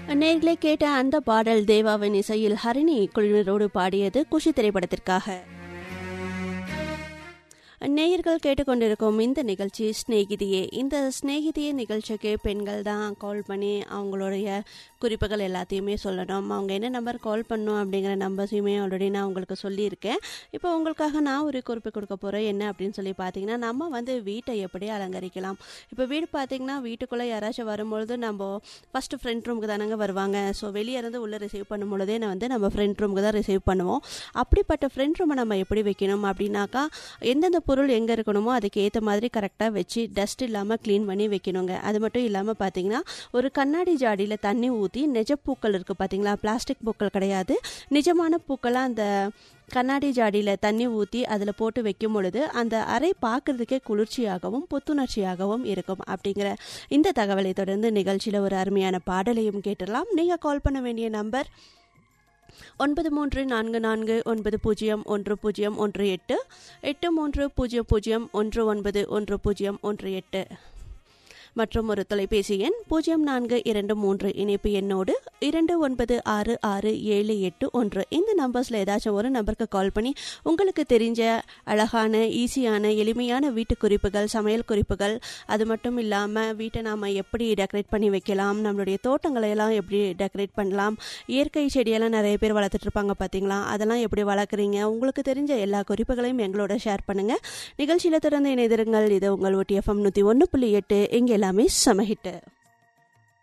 நேர்களே கேட்ட அந்த பாடல் தேவாவின் இசையில் ஹரிணி குழுவினரோடு பாடியது குஷி திரைப்படத்திற்காக நேயர்கள் கேட்டுக்கொண்டிருக்கும் இந்த நிகழ்ச்சி ஸ்நேகிதியே இந்த ஸ்நேகிதியே நிகழ்ச்சிக்கு பெண்கள் தான் கால் பண்ணி அவங்களுடைய குறிப்புகள் எல்லாத்தையுமே சொல்லணும் அவங்க என்ன நம்பர் கால் பண்ணும் அப்படிங்கிற நம்பர்ஸையுமே ஆல்ரெடி நான் உங்களுக்கு சொல்லியிருக்கேன் இப்போ உங்களுக்காக நான் ஒரு குறிப்பு கொடுக்க போகிறேன் என்ன அப்படின்னு சொல்லி பார்த்தீங்கன்னா நம்ம வந்து வீட்டை எப்படி அலங்கரிக்கலாம் இப்போ வீடு பார்த்தீங்கன்னா வீட்டுக்குள்ளே யாராச்சும் வரும்பொழுது நம்ம ஃபஸ்ட்டு ஃப்ரண்ட் ரூமுக்கு தானங்க வருவாங்க ஸோ வெளியே இருந்து உள்ளே ரிசீவ் பண்ணும் பொழுதே நான் வந்து நம்ம ஃப்ரண்ட் ரூமுக்கு தான் ரிசீவ் பண்ணுவோம் அப்படிப்பட்ட ஃப்ரண்ட் ரூமை நம்ம எப்படி வைக்கணும் அப்படின்னாக்கா எந்தெந்த பொருள் எங்கே இருக்கணுமோ அதுக்கு ஏற்ற மாதிரி கரெக்டாக வச்சு டஸ்ட் இல்லாமல் க்ளீன் பண்ணி வைக்கணுங்க அது மட்டும் இல்லாமல் பார்த்தீங்கன்னா ஒரு கண்ணாடி ஜாடியில் தண்ணி ஊற்றி நிஜ பூக்கள் இருக்குது பார்த்தீங்களா பிளாஸ்டிக் பூக்கள் கிடையாது நிஜமான பூக்களாக அந்த கண்ணாடி ஜாடியில் தண்ணி ஊற்றி அதில் போட்டு வைக்கும் பொழுது அந்த அறை பார்க்குறதுக்கே குளிர்ச்சியாகவும் புத்துணர்ச்சியாகவும் இருக்கும் அப்படிங்கிற இந்த தகவலை தொடர்ந்து நிகழ்ச்சியில் ஒரு அருமையான பாடலையும் கேட்டுடலாம் நீங்கள் கால் பண்ண வேண்டிய நம்பர் ஒன்பது மூன்று நான்கு நான்கு ஒன்பது பூஜ்ஜியம் ஒன்று பூஜ்ஜியம் ஒன்று எட்டு எட்டு மூன்று பூஜ்ஜியம் பூஜ்ஜியம் ஒன்று ஒன்பது ஒன்று பூஜ்ஜியம் ஒன்று எட்டு மற்றும் ஒரு தொலைபேசி எண் பூஜ்ஜியம் நான்கு இரண்டு மூன்று இணைப்பு எண்ணோடு இரண்டு ஒன்பது ஆறு ஆறு ஏழு எட்டு ஒன்று இந்த நம்பர்ஸில் ஏதாச்சும் ஒரு நம்பருக்கு கால் பண்ணி உங்களுக்கு தெரிஞ்ச அழகான ஈஸியான எளிமையான வீட்டு குறிப்புகள் சமையல் குறிப்புகள் அது மட்டும் இல்லாமல் வீட்டை நாம் எப்படி டெக்கரேட் பண்ணி வைக்கலாம் நம்மளுடைய தோட்டங்களை எல்லாம் எப்படி டெக்கரேட் பண்ணலாம் இயற்கை செடியெல்லாம் நிறைய பேர் வளர்த்துட்டு இருப்பாங்க பார்த்தீங்களா அதெல்லாம் எப்படி வளர்க்குறீங்க உங்களுக்கு தெரிஞ்ச எல்லா குறிப்புகளையும் எங்களோட ஷேர் பண்ணுங்கள் நிகழ்ச்சியில் தொடர்ந்து இணைந்திருங்கள் இது உங்கள் ஒட்டி எஃப்எம் நூற்றி ஒன்று புள்ளி எட்டு இங்கே எல்லாமே சமஹிட்டு